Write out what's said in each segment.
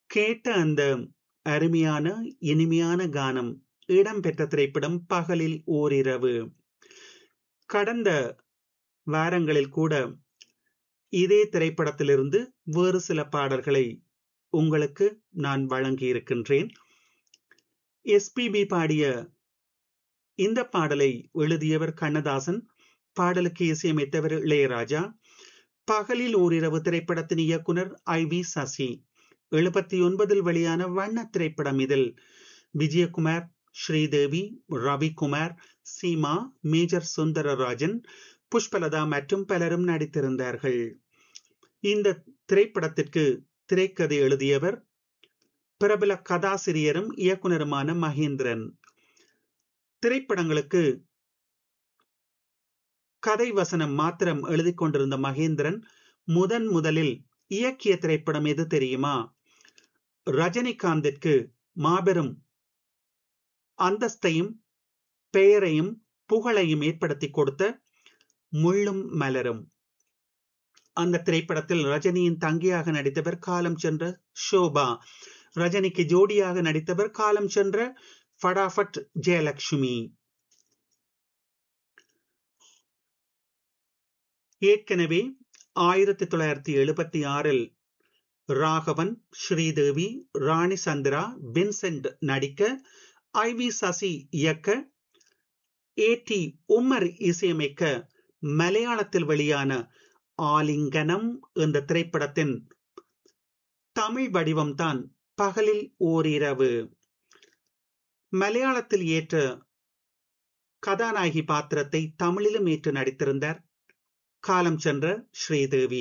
கேட்ட அந்த அருமையான இனிமையான கானம் இடம்பெற்ற திரைப்படம் பகலில் ஓரிரவு கடந்த வாரங்களில் கூட இதே திரைப்படத்திலிருந்து வேறு சில பாடல்களை உங்களுக்கு நான் வழங்கியிருக்கின்றேன் எஸ்பிபி பாடிய இந்த பாடலை எழுதியவர் கண்ணதாசன் பாடலுக்கு இசையமைத்தவர் இளையராஜா பகலில் ஓரிரவு திரைப்படத்தின் இயக்குனர் ஐ வி சசி எழுபத்தி ஒன்பதில் வெளியான வண்ண திரைப்படம் இதில் விஜயகுமார் ஸ்ரீதேவி ரவிக்குமார் சீமா மேஜர் சுந்தரராஜன் புஷ்பலதா மற்றும் பலரும் நடித்திருந்தார்கள் இந்த திரைப்படத்திற்கு திரைக்கதை எழுதியவர் பிரபல கதாசிரியரும் இயக்குனருமான மகேந்திரன் திரைப்படங்களுக்கு கதை வசனம் மாத்திரம் எழுதி கொண்டிருந்த மகேந்திரன் முதன் முதலில் இயக்கிய திரைப்படம் எது தெரியுமா ரஜினிகாந்திற்கு மாபெரும் அந்தஸ்தையும் பெயரையும் புகழையும் ஏற்படுத்தி கொடுத்த முள்ளும் மலரும் அந்த திரைப்படத்தில் ரஜினியின் தங்கியாக நடித்தவர் காலம் சென்ற ஷோபா ரஜினிக்கு ஜோடியாக நடித்தவர் காலம் சென்ற ஃபடாஃபட் ஜெயலட்சுமி ஏற்கனவே ஆயிரத்தி தொள்ளாயிரத்தி எழுபத்தி ஆறில் ராகவன் ஸ்ரீதேவி ராணி சந்திரா வின்சென்ட் நடிக்க ஐ வி சசி இயக்க ஏ டி உம்மர் இசையமைக்க மலையாளத்தில் வெளியான ஆலிங்கனம் என்ற திரைப்படத்தின் தமிழ் வடிவம்தான் பகலில் ஓரிரவு மலையாளத்தில் ஏற்ற கதாநாயகி பாத்திரத்தை தமிழிலும் ஏற்று நடித்திருந்தார் காலம் சென்ற ஸ்ரீதேவி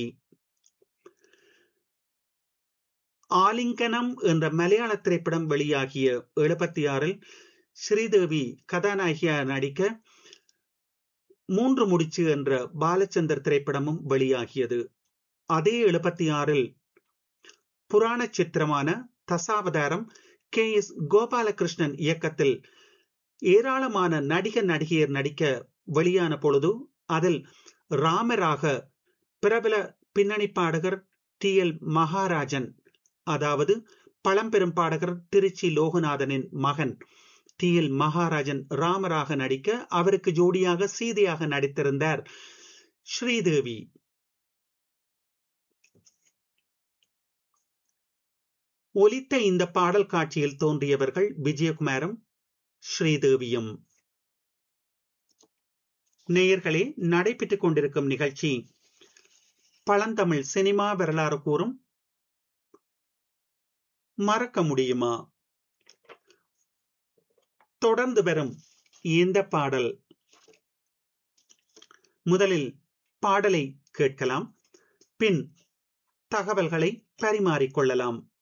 ஆலிங்கனம் என்ற மலையாள திரைப்படம் வெளியாகிய எழுபத்தி ஆறில் ஸ்ரீதேவி கதாநாயகியாக நடிக்க மூன்று முடிச்சு என்ற பாலச்சந்தர் திரைப்படமும் வெளியாகியது அதே எழுபத்தி ஆறில் புராண சித்திரமான தசாவதாரம் கே எஸ் கோபாலகிருஷ்ணன் இயக்கத்தில் ஏராளமான நடிக நடிகையர் நடிக்க வெளியான பொழுது அதில் ராமராக பிரபல பின்னணி பாடகர் டி எல் மகாராஜன் அதாவது பழம்பெரும் பாடகர் திருச்சி லோகநாதனின் மகன் டி எல் மகாராஜன் ராமராக நடிக்க அவருக்கு ஜோடியாக சீதையாக நடித்திருந்தார் ஸ்ரீதேவி ஒலித்த இந்த பாடல் காட்சியில் தோன்றியவர்கள் விஜயகுமாரும் ஸ்ரீதேவியும் நேயர்களே நடைபெற்றுக் கொண்டிருக்கும் நிகழ்ச்சி பழந்தமிழ் சினிமா வரலாறு கூறும் மறக்க முடியுமா தொடர்ந்து வரும் இந்த பாடல் முதலில் பாடலை கேட்கலாம் பின் தகவல்களை பரிமாறிக்கொள்ளலாம்